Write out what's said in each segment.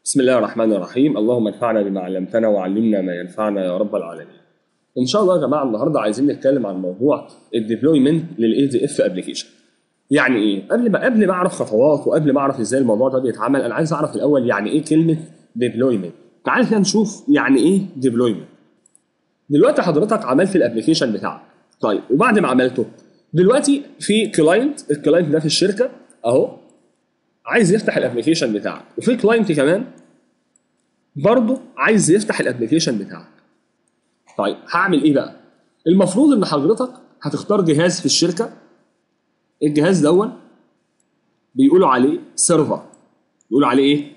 بسم الله الرحمن الرحيم اللهم انفعنا بما علمتنا وعلمنا ما ينفعنا يا رب العالمين ان شاء الله يا جماعه النهارده عايزين نتكلم عن موضوع الديبلويمنت للاي دي اف ابلكيشن يعني ايه قبل ما قبل ما اعرف خطوات وقبل ما اعرف ازاي الموضوع ده بيتعمل انا عايز اعرف الاول يعني ايه كلمه ديبلويمنت تعال كده نشوف يعني ايه ديبلويمنت دلوقتي حضرتك عملت الابلكيشن بتاعك طيب وبعد ما عملته دلوقتي في كلاينت الكلاينت ده في الشركه اهو عايز يفتح الابلكيشن بتاعك وفي كلاينت كمان برضه عايز يفتح الابلكيشن بتاعك طيب هعمل ايه بقى المفروض ان حضرتك هتختار جهاز في الشركه الجهاز دون بيقولوا عليه سيرفر بيقولوا عليه ايه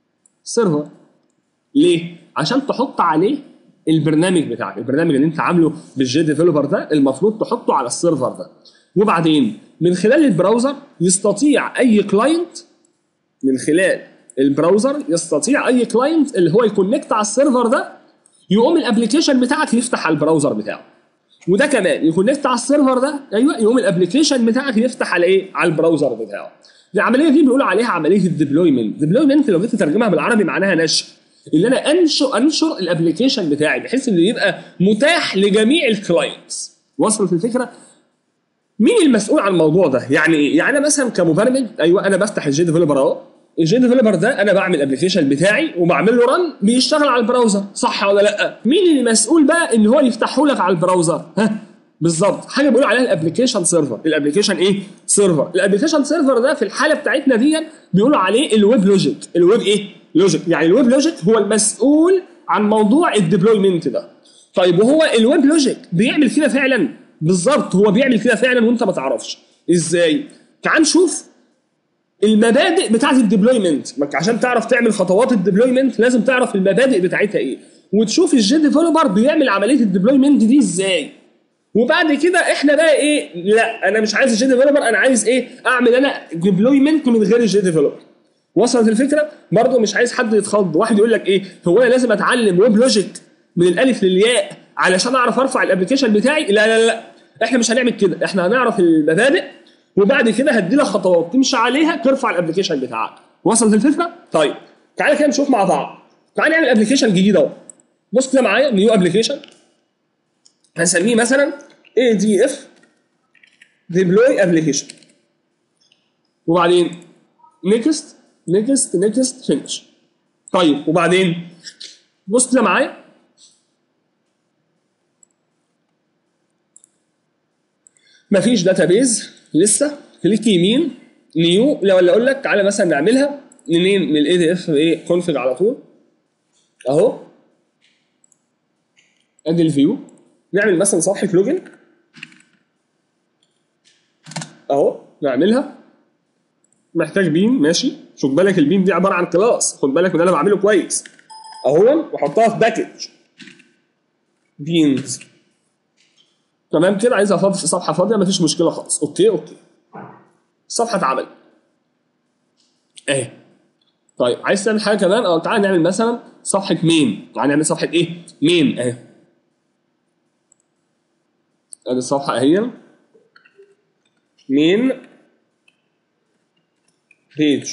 سيرفر ليه عشان تحط عليه البرنامج بتاعك البرنامج اللي انت عامله بالجي ديفلوبر ده المفروض تحطه على السيرفر ده وبعدين من خلال البراوزر يستطيع اي كلاينت من خلال البراوزر يستطيع اي كلاينت اللي هو يكونكت على السيرفر ده يقوم الابلكيشن بتاعك يفتح على البراوزر بتاعه وده كمان يكونكت على السيرفر ده ايوه يقوم الابلكيشن بتاعك يفتح على ايه على البراوزر بتاعه العمليه دي بيقولوا عليها عمليه الديبلويمنت ديبلويمنت لو جيت تترجمها بالعربي معناها نشر اللي انا انشر انشر الابلكيشن بتاعي بحيث انه يبقى متاح لجميع الكلاينتس وصلت الفكره مين المسؤول عن الموضوع ده يعني ايه يعني انا مثلا كمبرمج ايوه انا بفتح الجي ديفلوبر اهو الجي ديفلوبر ده انا بعمل الابلكيشن بتاعي وبعمل له رن بيشتغل على البراوزر صح ولا لا مين المسؤول بقى ان هو يفتحه لك على البراوزر ها بالظبط حاجه بيقولوا عليها الابلكيشن سيرفر الابلكيشن ايه سيرفر الابلكيشن سيرفر ده في الحاله بتاعتنا دي بيقولوا عليه الويب لوجيك الويب ايه لوجيك يعني الويب لوجيك هو المسؤول عن موضوع الديبلويمنت ده طيب وهو الويب لوجيك بيعمل كده فعلا بالظبط هو بيعمل كده فعلا وانت ما تعرفش ازاي تعال نشوف المبادئ بتاعت الديبلويمنت عشان تعرف تعمل خطوات الديبلويمنت لازم تعرف المبادئ بتاعتها ايه وتشوف الجي ديفلوبر بيعمل عمليه الديبلويمنت دي ازاي وبعد كده احنا بقى ايه لا انا مش عايز الجي ديفلوبر انا عايز ايه اعمل انا ديبلويمنت من غير الجي ديفلوبر وصلت الفكره برضه مش عايز حد يتخض واحد يقول لك ايه هو انا لازم اتعلم ويب لوجيك من الالف للياء علشان اعرف ارفع الابلكيشن بتاعي لا لا لا احنا مش هنعمل كده احنا هنعرف المبادئ وبعد كده هدي لك خطوات تمشي عليها ترفع الابلكيشن بتاعك وصلت الفكره طيب تعالى كده نشوف مع بعض تعالى نعمل ابلكيشن جديد اهو بص كده معايا نيو ابلكيشن هنسميه مثلا اي دي اف ديبلوي ابلكيشن وبعدين نيكست نيكست نيكست فينش طيب وبعدين بص كده معايا مفيش داتابيز لسه كليك يمين نيو ولا اقول لك تعالى مثلا نعملها منين من الاي دي اف ايه كونفج على طول اهو ادي الفيو نعمل مثلا صفحه لوجن اهو نعملها محتاج بيم ماشي خد بالك البيم دي عباره عن كلاس خد بالك ان انا بعمله كويس اهو واحطها في باكج بينز تمام كده عايزها فاضي في صفحه فاضيه مفيش مشكله خالص اوكي اوكي الصفحه اتعمل اهي طيب عايز تعمل حاجه كمان اه تعالى نعمل مثلا صفحه مين تعالى نعمل صفحه ايه مين اهي ادي الصفحه اهي مين بيج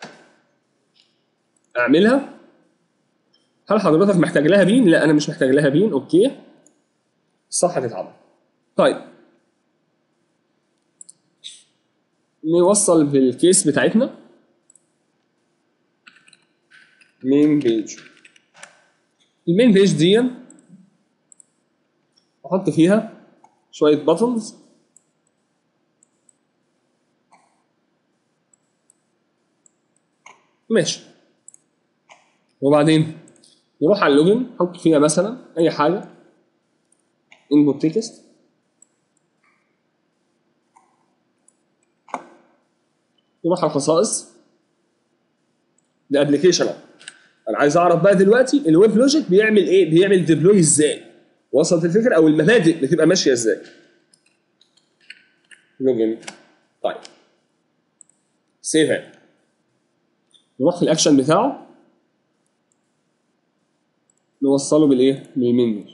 اعملها هل حضرتك محتاج لها بين لا انا مش محتاج لها بين اوكي الصفحه تتعمل طيب نوصل بالكيس بتاعتنا مين بيج المين بيج دي احط فيها شويه باتنز ماشي وبعدين نروح على اللوجن نحط فيها مثلا اي حاجه انبوت تكست نروح على الخصائص ده ابلكيشن انا عايز اعرف بقى دلوقتي الويب لوجيك بيعمل ايه بيعمل ديبلوي ازاي وصلت الفكره او المبادئ بتبقى ماشيه ازاي لوجن طيب سيف نروح في الاكشن بتاعه نوصله بالايه بالمنيو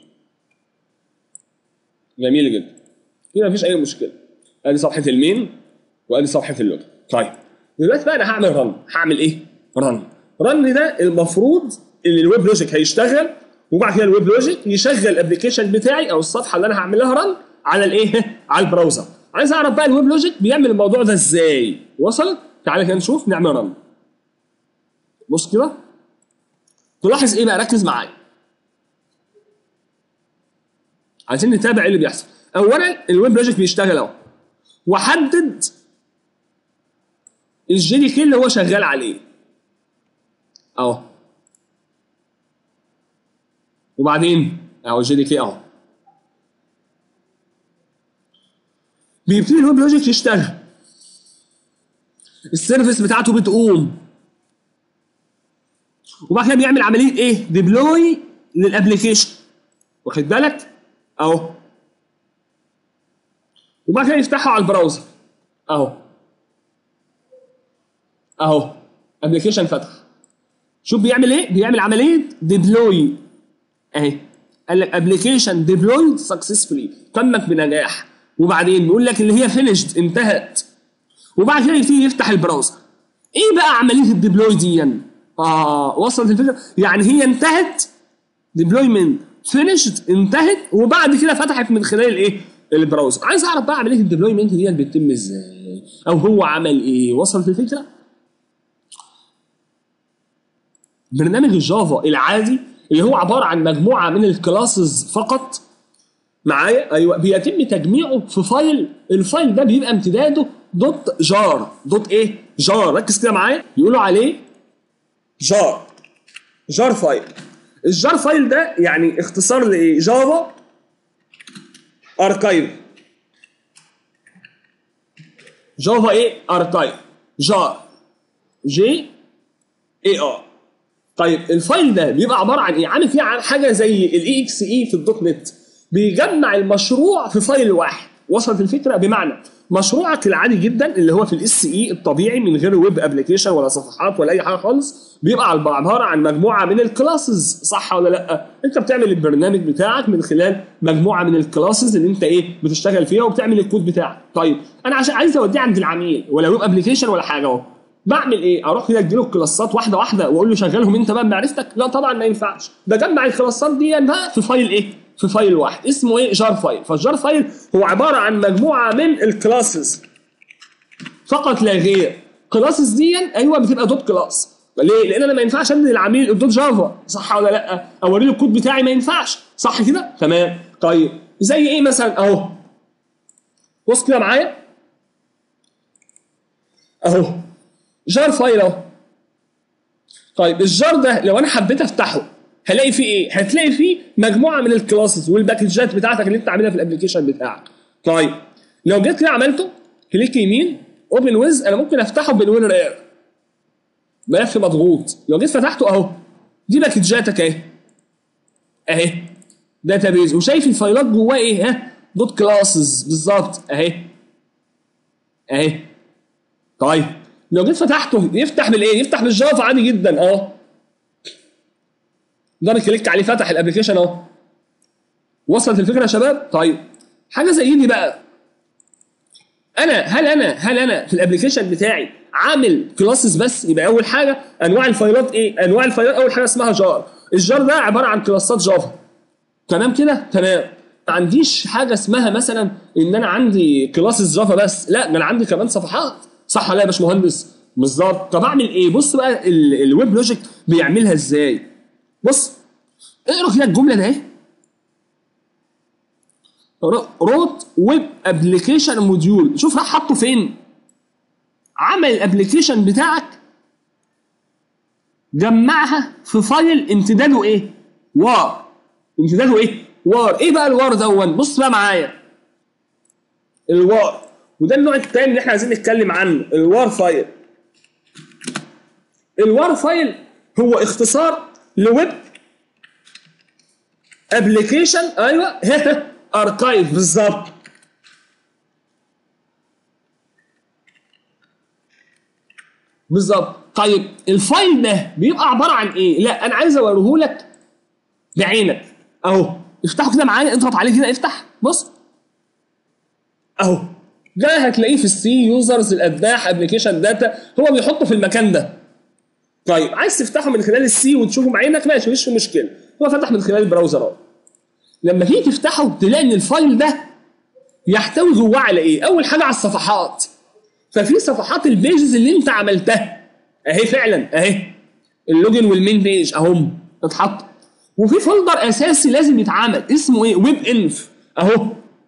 جميل جدا كده مفيش اي مشكله ادي صفحه المين وادي صفحه اللوجن طيب دلوقتي بقى انا هعمل رن هعمل ايه رن رن ده المفروض ان الويب لوجيك هيشتغل وبعد كده الويب لوجيك يشغل الابلكيشن بتاعي او الصفحه اللي انا هعمل لها رن على الايه على البراوزر عايز اعرف بقى الويب لوجيك بيعمل الموضوع ده ازاي وصلت تعالى كده نشوف نعمل رن بص كده تلاحظ ايه بقى ركز معايا عايزين نتابع ايه اللي بيحصل اولا الويب لوجيك بيشتغل اهو وحدد الجي دي كي اللي هو شغال عليه اهو وبعدين اهو الجي دي كي اهو بيبتدي الويب لوجيك يشتغل السيرفيس بتاعته بتقوم وبعد كده بيعمل عمليه ايه؟ ديبلوي للابلكيشن واخد بالك؟ اهو وبعد كده يفتحه على البراوزر اهو اهو ابلكيشن فتح شوف بيعمل ايه؟ بيعمل عمليه ديبلوي اهي قال لك ابلكيشن ديبلويد سكسسفولي تمت بنجاح وبعدين بيقول لك اللي هي فينيشد انتهت وبعد كده يبتدي يفتح البراوزر ايه بقى عمليه الديبلوي دي اه وصلت الفكره يعني هي انتهت ديبلويمنت فينيشد انتهت وبعد كده فتحت من خلال الايه البراوزر عايز اعرف بقى عمليه الديبلويمنت دي بتتم ازاي او هو عمل ايه وصلت الفكره برنامج الجافا العادي اللي هو عباره عن مجموعه من الكلاسز فقط معايا ايوه بيتم تجميعه في فايل الفايل ده بيبقى امتداده دوت جار دوت ايه جار ركز كده معايا يقولوا عليه جار جار فايل الجار فايل ده يعني اختصار لايه جافا اركايف جافا ايه اركايف جار جي اي ار طيب الفايل ده بيبقى عباره عن ايه عامل فيه عن حاجه زي الاي اكس اي في الدوت نت بيجمع المشروع في فايل واحد وصلت الفكره بمعنى مشروعك العادي جدا اللي هو في الاس اي الطبيعي من غير ويب ابلكيشن ولا صفحات ولا اي حاجه خالص بيبقى عباره عن مجموعه من الكلاسز صح ولا لا انت بتعمل البرنامج بتاعك من خلال مجموعه من الكلاسز اللي انت ايه بتشتغل فيها وبتعمل الكود بتاعك طيب انا عشان عايز اوديه عند العميل ولا ويب ابلكيشن ولا حاجه اهو بعمل ايه؟ اروح كده اديله الكلاسات واحده واحده واقول له شغلهم انت بقى بمعرفتك؟ لا طبعا ما ينفعش، بجمع الكلاسات دي بقى في فايل ايه؟ في فايل واحد اسمه ايه؟ جار فايل، فالجار فايل هو عباره عن مجموعه من الكلاسز فقط لا غير. كلاسز دي ايوه بتبقى دوت كلاس. ليه؟ لان انا ما ينفعش ادي للعميل الدوت جافا صح ولا لا؟ اوري له الكود بتاعي ما ينفعش صح كده؟ تمام طيب زي ايه مثلا اهو بص كده معايا اهو جار فايل اهو طيب الجار ده لو انا حبيت افتحه هلاقي فيه ايه؟ هتلاقي فيه مجموعه من الكلاسز والباكجات بتاعتك اللي انت عاملها في الابلكيشن بتاعك. طيب لو جيت كده عملته كليك يمين اوبن ويز انا ممكن افتحه بالوين رير ملف مضغوط لو جيت فتحته اهو دي باكجاتك اهي اهي داتابيز وشايف الفايلات جواه ايه ها دوت كلاسز بالظبط اهي اهي طيب لو جيت فتحته يفتح بالايه؟ يفتح بالجافا عادي جدا اهو. ده كليك عليه فتح الابلكيشن اهو. وصلت الفكره يا شباب؟ طيب حاجه زي دي بقى انا هل انا هل انا في الابلكيشن بتاعي عامل كلاسز بس يبقى اول حاجه انواع الفايلات ايه؟ انواع الفايلات اول حاجه اسمها جار. الجار ده عباره عن كلاسات جافا. تمام كده؟ تمام. ما عنديش حاجه اسمها مثلا ان انا عندي كلاسز جافا بس، لا ده انا عندي كمان صفحات. صح ولا يا باشمهندس؟ بالظبط طب اعمل ايه؟ بص بقى الويب لوجيك بيعملها ازاي؟ بص اقرا كده الجمله ده اهي روت ويب ابلكيشن موديول شوف راح حاطه فين؟ عمل الابلكيشن بتاعك جمعها في فايل امتداده ايه؟ وار امتداده ايه؟ وار ايه بقى الوار دون؟ بص بقى معايا الوار وده النوع الثاني اللي احنا عايزين نتكلم عنه الوار فايل الوار فايل هو اختصار لويب ابلكيشن ايوه اركايف بالظبط بالظبط طيب الفايل ده بيبقى عباره عن ايه؟ لا انا عايز اوريه لك بعينك اهو افتحه كده معايا اضغط عليه كده افتح بص اهو ده هتلاقيه في السي يوزرز الاتباع ابلكيشن داتا هو بيحطه في المكان ده طيب عايز تفتحه من خلال السي وتشوفه بعينك ماشي مفيش مشكله هو فتح من خلال البراوزر اهو لما تيجي تفتحه تلاقي ان الفايل ده يحتوي جواه على ايه؟ اول حاجه على الصفحات ففي صفحات البيجز اللي انت عملتها اهي فعلا اهي اللوجن والمين بيج اهم اتحط وفي فولدر اساسي لازم يتعمل اسمه ايه؟ ويب انف اهو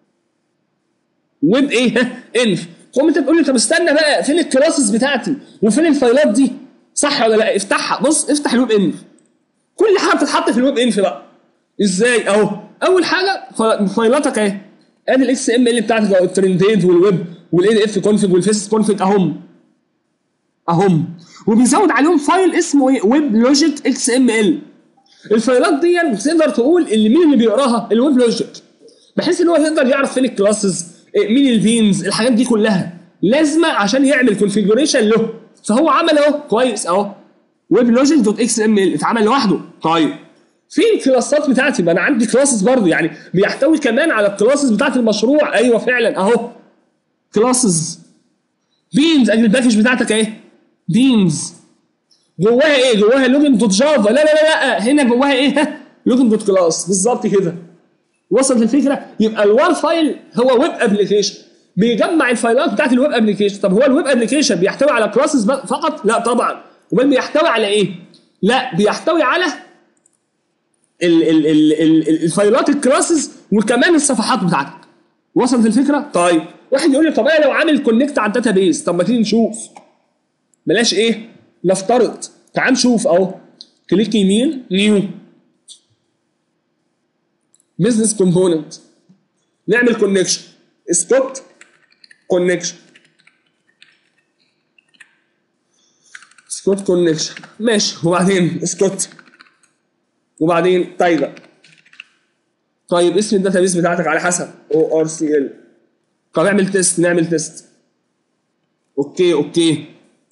ويب ايه؟ ها؟ انف تقوم انت تقول لي طب استنى بقى فين الكلاسز بتاعتي وفين الفايلات دي؟ صح ولا لا؟ افتحها بص افتح الويب انف كل حاجه بتتحط في الويب انف بقى ازاي اهو اول حاجه ف- فايلاتك اهي ادي الاكس ام ال بتاعتك اهو الترندات والويب والاي دي اف كونفج والفيس كونفج اهم اهم وبيزود عليهم فايل اسمه ايه ويب لوجيك اكس ام ال الفايلات دي يعني تقدر تقول اللي مين اللي بيقراها الويب لوجيك بحيث ان هو يقدر يعرف فين الكلاسز إيه، مين الفينز الحاجات دي كلها لازمه عشان يعمل كونفيجريشن له فهو عمل اهو كويس اهو ويب لوجيك دوت اكس ام ال اتعمل لوحده طيب في الكلاسات بتاعتي ما انا عندي كلاسز برضه يعني بيحتوي كمان على الكلاسز بتاعت المشروع ايوه فعلا اهو كلاسز بينز ادي الباكج بتاعتك اهي بينز جواها ايه؟ جواها لوجن دوت جافا لا لا لا لا هنا جواها ايه؟ لوجن دوت كلاس بالظبط كده وصلت الفكره يبقى الوار فايل هو ويب ابلكيشن بيجمع الفايلات بتاعت الويب ابلكيشن طب هو الويب ابلكيشن بيحتوي على كلاسز فقط؟ لا طبعا امال بيحتوي على ايه؟ لا بيحتوي على ال ال ال ال الفايلات الكلاسز وكمان الصفحات بتاعتك وصلت الفكره؟ طيب واحد يقول لي طب انا لو عامل كونكت على الداتابيز طب ما تيجي نشوف بلاش ايه؟ نفترض تعال نشوف اهو كليك يمين نيو بزنس كومبوننت نعمل كونكشن سكوت كونكشن سكوت كونكشن ماشي وبعدين سكوت وبعدين تايجر طيب اسم الداتابيس بتاعتك على حسب او ار سي ال طب اعمل تيست نعمل تيست اوكي اوكي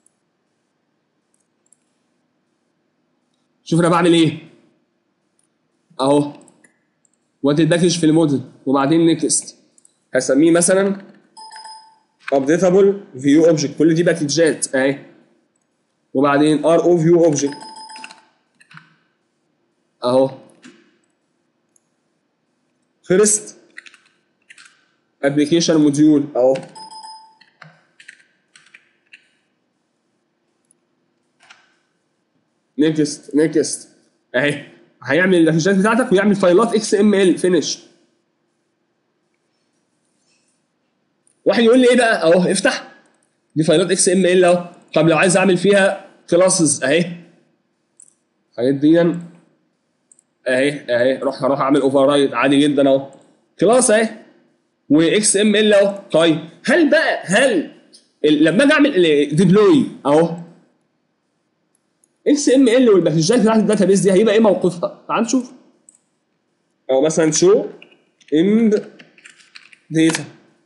شوف انا بعمل ايه اهو وادي الباكج في الموديل وبعدين نيكست هسميه مثلا ابديتابل فيو اوبجكت كل دي باكجات اهي وبعدين ار او فيو اوبجكت اهو فيرست ابلكيشن موديول اهو نيكست نيكست اهي هيعمل الباكجات بتاعتك ويعمل فايلات اكس ام ال فينش واحد يقول لي ايه بقى اهو افتح دي فايلات اكس ام ال اهو طب لو عايز اعمل فيها كلاسز اهي الحاجات دي اهي اهي روح هروح اعمل اوفر رايد عادي جدا اهو كلاس اهي واكس ام ال اهو طيب هل بقى هل ال- لما اجي اعمل ديبلوي اهو اكس ام ال والباكجات بتاعت الداتابيس دي هيبقى ايه موقفها؟ تعال نشوف او مثلا شو اند داتا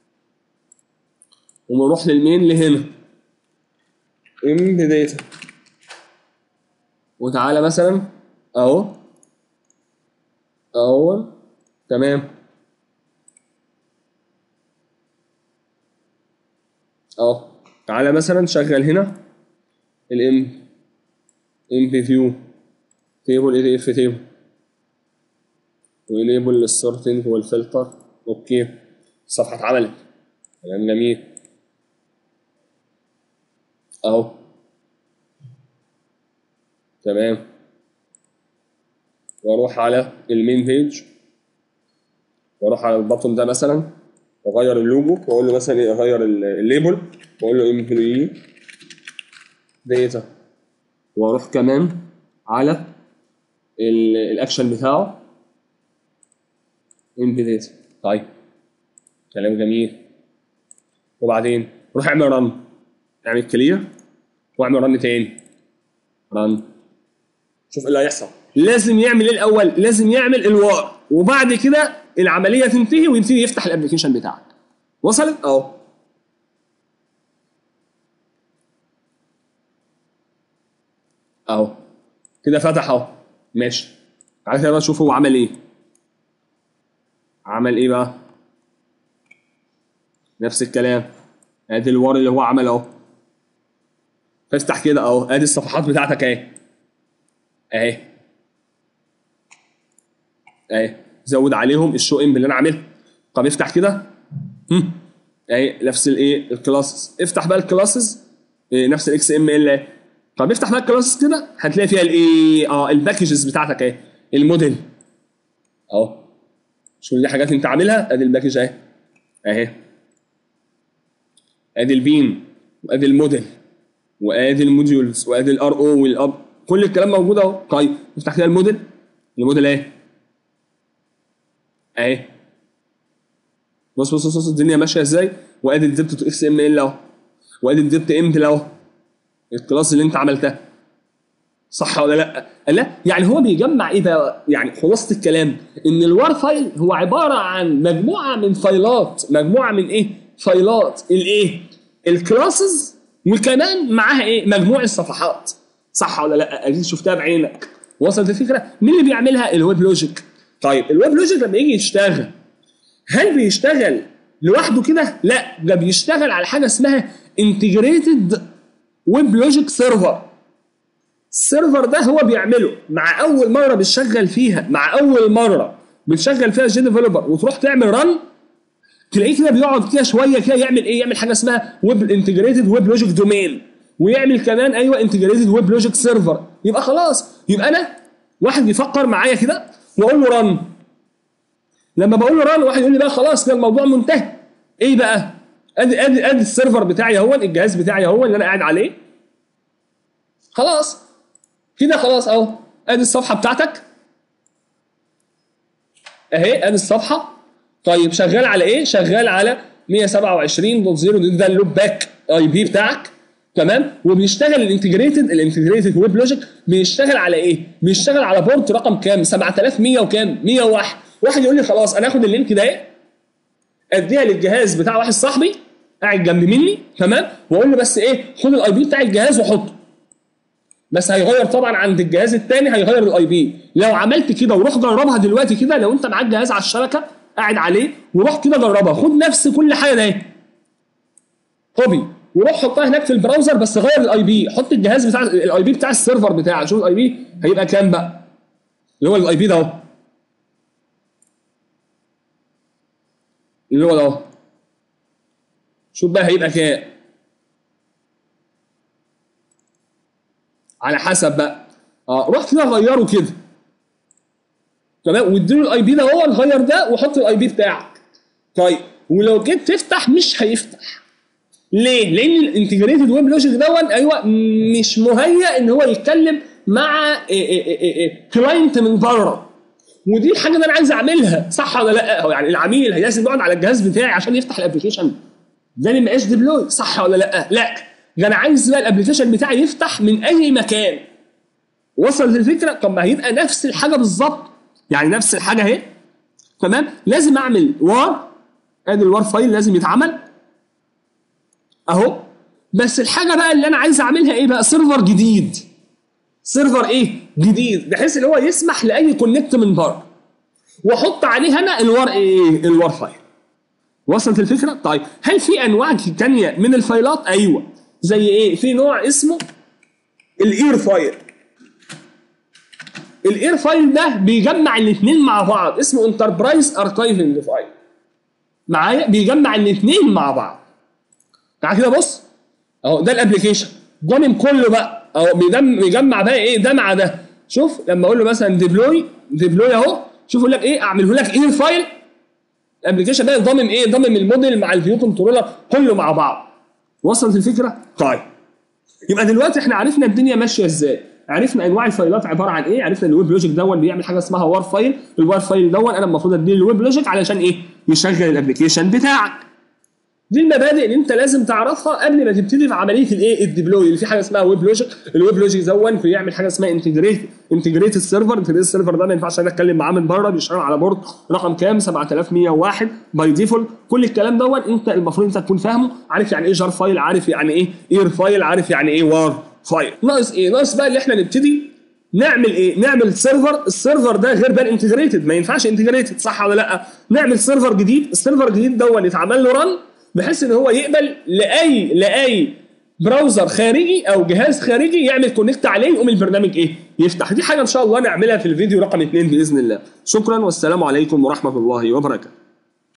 ونروح للمين لهنا اند داتا وتعالى مثلا اهو اهو تمام اهو تعالى مثلا شغل هنا الام ام بي فيو تيبل اي دي اف تيبل وانيبل للسورتنج والفلتر اوكي الصفحه اتعملت كلام جميل اهو تمام واروح على المين بيج واروح على البطن ده مثلا واغير اللوجو واقول له مثلا ايه اغير ال- الليبل واقول له امبلوي داتا واروح كمان على ال- الاكشن بتاعه ام داتا طيب كلام جميل وبعدين روح اعمل رن اعمل كلير واعمل رن تاني رن شوف ايه اللي هيحصل لازم يعمل ايه الاول لازم يعمل الوار وبعد كده العمليه تنتهي ويبتدي يفتح الابلكيشن بتاعك وصلت اهو اهو كده فتح اهو ماشي تعالى كده بقى شوف هو عمل ايه عمل ايه بقى نفس الكلام ادي الوار اللي هو عمله اهو فافتح كده اهو ادي الصفحات بتاعتك اهي اهي اهي زود عليهم الشو ام اللي انا عاملها طب افتح كده هم. اهي نفس الايه الكلاسز افتح بقى الكلاسز إيه نفس الاكس ام ال طب افتح بقى الكلاسز كده هتلاقي فيها الايه اه الباكجز بتاعتك اهي الموديل اهو شو دي حاجات انت عاملها ادي الباكج اهي اهي ادي البيم وادي الموديل وادي الموديولز وادي الار او والاب كل الكلام موجود اهو طيب افتح كده الموديل الموديل اهي اهي بص بص بص بص الدنيا ماشيه ازاي وادي الدبت اكس ام ال اهو وادي الدبت امتل اهو الكلاس اللي انت عملتها صح ولا لا؟ لا يعني هو بيجمع ايه بقى؟ يعني خلاصه الكلام ان الوار فايل هو عباره عن مجموعه من فايلات مجموعه من ايه؟ فايلات الايه؟ الكلاسز وكمان معاها ايه؟ مجموع الصفحات صح ولا لا؟ ادي شفتها بعينك وصلت الفكره؟ مين اللي بيعملها؟ الويب لوجيك طيب الويب لوجيك لما يجي يشتغل هل بيشتغل لوحده كده؟ لا ده بيشتغل على حاجه اسمها انتجريتد ويب لوجيك سيرفر السيرفر ده هو بيعمله مع اول مره بتشغل فيها مع اول مره بتشغل فيها جي ديفلوبر وتروح تعمل رن تلاقيه كده بيقعد كده شويه كده يعمل ايه؟ يعمل حاجه اسمها ويب انتجريتد ويب لوجيك دومين ويعمل كمان ايوه انتجريتد ويب لوجيك سيرفر يبقى خلاص يبقى انا واحد بيفكر معايا كده واقول له رن لما بقول له رن واحد يقول لي بقى خلاص كده الموضوع منتهي ايه بقى؟ ادي ادي ادي السيرفر بتاعي اهو الجهاز بتاعي اهو اللي انا قاعد عليه خلاص كده خلاص اهو ادي الصفحه بتاعتك اهي ادي الصفحه طيب شغال على ايه؟ شغال على 127.0 ده اللوب باك اي بي بتاعك تمام وبيشتغل الانتجريتد الانتجريتد ويب لوجيك بيشتغل على ايه؟ بيشتغل على بورت رقم كام؟ 7100 وكام؟ 101 واحد يقول لي خلاص انا اخد اللينك ده ايه؟ اديها للجهاز بتاع واحد صاحبي قاعد جنب مني تمام واقول له بس ايه خد الاي بي بتاع الجهاز وحطه بس هيغير طبعا عند الجهاز الثاني هيغير الاي بي لو عملت كده وروح جربها دلوقتي كده لو انت معاك جهاز على الشبكه قاعد عليه وروح كده جربها خد نفس كل حاجه ده كوبي وروح حطها هناك في البراوزر بس غير الاي بي حط الجهاز بتاع الاي بي بتاع السيرفر بتاعك شوف الاي بي هيبقى كام بقى اللي هو الاي بي ده اهو اللي هو ده اهو شوف بقى هيبقى كام على حسب بقى اه روح كده غيره كده تمام واديله الاي بي ده هو الغير ده وحط الاي بي بتاعك طيب ولو جيت تفتح مش هيفتح ليه؟ لان الانتجريتد ويب لوجيك دون ايوه مش مهيأ ان هو يتكلم مع كلاينت من بره ودي الحاجه اللي انا عايز اعملها صح ولا لا؟ هو يعني العميل لازم يقعد على الجهاز بتاعي عشان يفتح الابلكيشن ده اللي مبقاش ديبلوي صح ولا لا؟ لا ده انا عايز بقى الابلكيشن بتاعي يفتح من اي مكان وصلت الفكره طب ما هيبقى نفس الحاجه بالظبط يعني نفس الحاجه اهي تمام لازم اعمل وار ادي الوار فايل لازم يتعمل اهو بس الحاجه بقى اللي انا عايز اعملها ايه بقى سيرفر جديد سيرفر ايه جديد بحيث ان هو يسمح لاي كونكت من بره واحط عليه انا الوار ايه الوار فايل وصلت الفكره طيب هل في انواع تانية من الفايلات ايوه زي ايه في نوع اسمه الاير فايل الاير فايل ده بيجمع الاثنين مع بعض اسمه انتربرايز اركايفنج فايل معايا بيجمع الاثنين مع بعض تعال كده بص اهو ده الابلكيشن ضامن كله بقى اهو بيجمع, بيجمع بقى ايه ده مع ده شوف لما اقول له مثلا ديبلوي ديبلوي اهو شوف يقول لك ايه اعمله لك اير فايل الابلكيشن ده ضامن ايه ضامن الموديل مع الفيو كنترولر كله مع بعض وصلت الفكره طيب يبقى دلوقتي احنا عرفنا الدنيا ماشيه ازاي عرفنا انواع الفايلات عباره عن ايه عرفنا ان الويب لوجيك دون بيعمل حاجه اسمها وار فايل الوار فايل دون انا المفروض اديه الويب لوجيك علشان ايه يشغل الابلكيشن بتاعك دي المبادئ اللي انت لازم تعرفها قبل ما تبتدي في عمليه الايه الديبلوي اللي في حاجه اسمها ويب لوجيك الويب لوجيك دون بيعمل حاجه اسمها انتجريت انتجريت السيرفر انتجريت السيرفر ده ما ينفعش انا اتكلم معاه من بره بيشتغل على بورد رقم كام 7101 باي ديفولت كل الكلام دون انت المفروض انت تكون فاهمه عارف يعني ايه جار فايل عارف يعني ايه اير فايل عارف يعني ايه وار فايل ناقص ايه ناقص بقى اللي احنا نبتدي نعمل ايه نعمل سيرفر السيرفر ده غير بقى انتجريتد ما ينفعش انتجريتد صح ولا لا نعمل سيرفر جديد السيرفر الجديد دون يتعمل له رن بحيث ان هو يقبل لاي لاي براوزر خارجي او جهاز خارجي يعمل كونكت عليه يقوم البرنامج ايه يفتح دي حاجه ان شاء الله نعملها في الفيديو رقم اثنين باذن الله شكرا والسلام عليكم ورحمه الله وبركاته